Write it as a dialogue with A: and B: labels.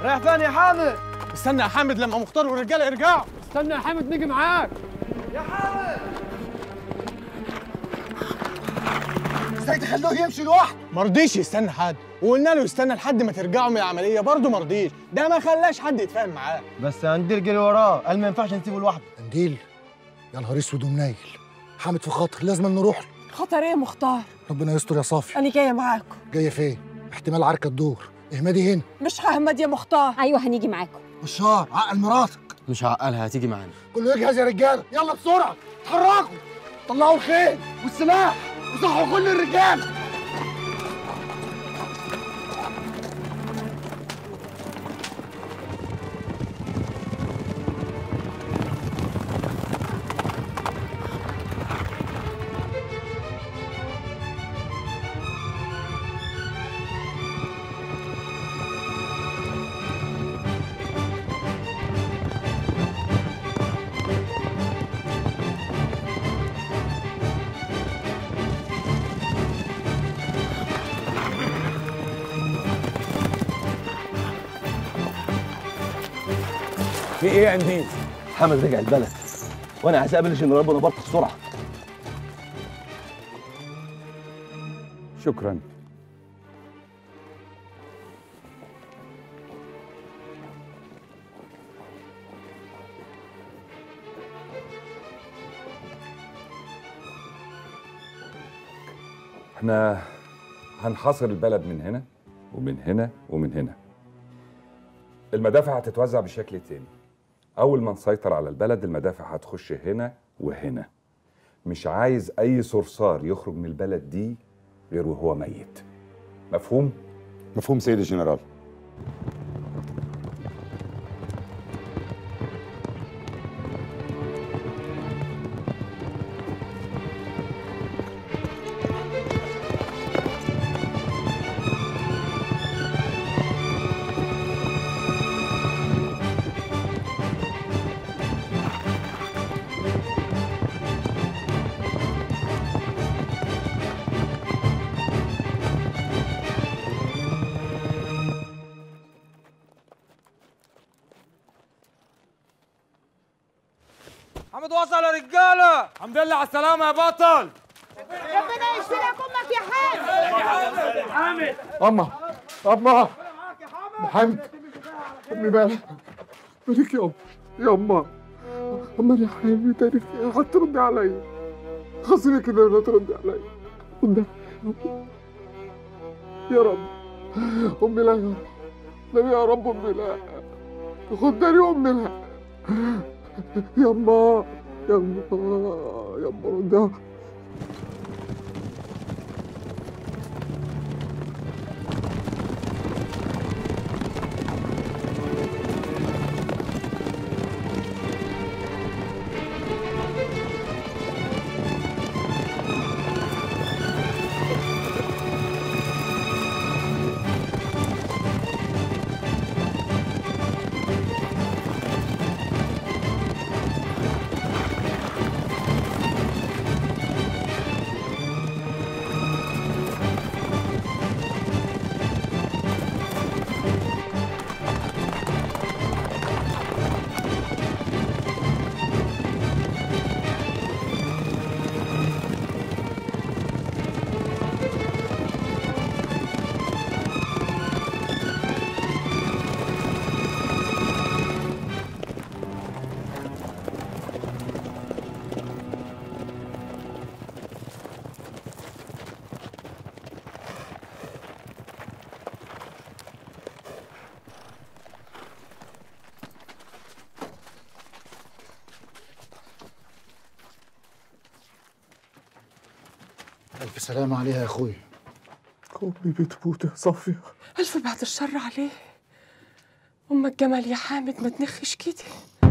A: رايح فين يا حامد
B: استنى يا حامد لما مختار والرجاله يرجعوا
C: استنى يا حامد نيجي معاك
D: ازاي تخلوه يمشي لوحده
B: ما رضيش يستنى حد وقلنا له يستنى لحد ما ترجعوا من العمليه برضه ما رضيش ده ما خلاش حد يتفاهم معاه
E: بس قنديل جري وراه قال ما ينفعش نسيبه لوحده
D: قنديل يا نهار اسود ومنيل حامد في خطر لازم نروح له
F: خطر ايه يا مختار
D: ربنا يستر يا صافي
F: انا جايه معاكم
D: جايه فين احتمال عركه تدور اهمدي هنا
F: مش ههمد يا مختار
G: ايوه هنيجي معاكم
D: بشار عقل مراتك
E: مش هعقلها هتيجي معانا
D: كله يجهز يا رجاله يلا بسرعه اتحركوا طلعوا الخيل والسلاح وصحوا كل الرجال
A: في ايه يا قنديل
H: حمد رجع البلد وانا هسابلش ان ربنا برق السرعه
A: شكرا
I: احنا هنحاصر البلد من هنا ومن هنا ومن هنا المدافع هتتوزع بشكل تاني اول ما نسيطر على البلد المدافع هتخش هنا وهنا مش عايز اي صرصار يخرج من البلد دي غير وهو ميت مفهوم
J: مفهوم سيد الجنرال
A: حمد وصل يا رجاله الحمد لله على السلامه يا بطل
G: ربنا يشفيلك امك يا حامد
D: اما اما محمد امي بالك مالك يا يا اما اما يا حبيبي تاني في ايه هتردي عليا خاصني كده ولا تردي عليا قدام يا رب امي لا يا رب لا يا رب امي لا خدني امي لا يا اما يا اما يا اما ردها ألف سلامة عليها يا أخوي
C: أمي بتموت يا صافية
F: الف بعد الشر عليه امك جمال يا حامد ما تنخش كده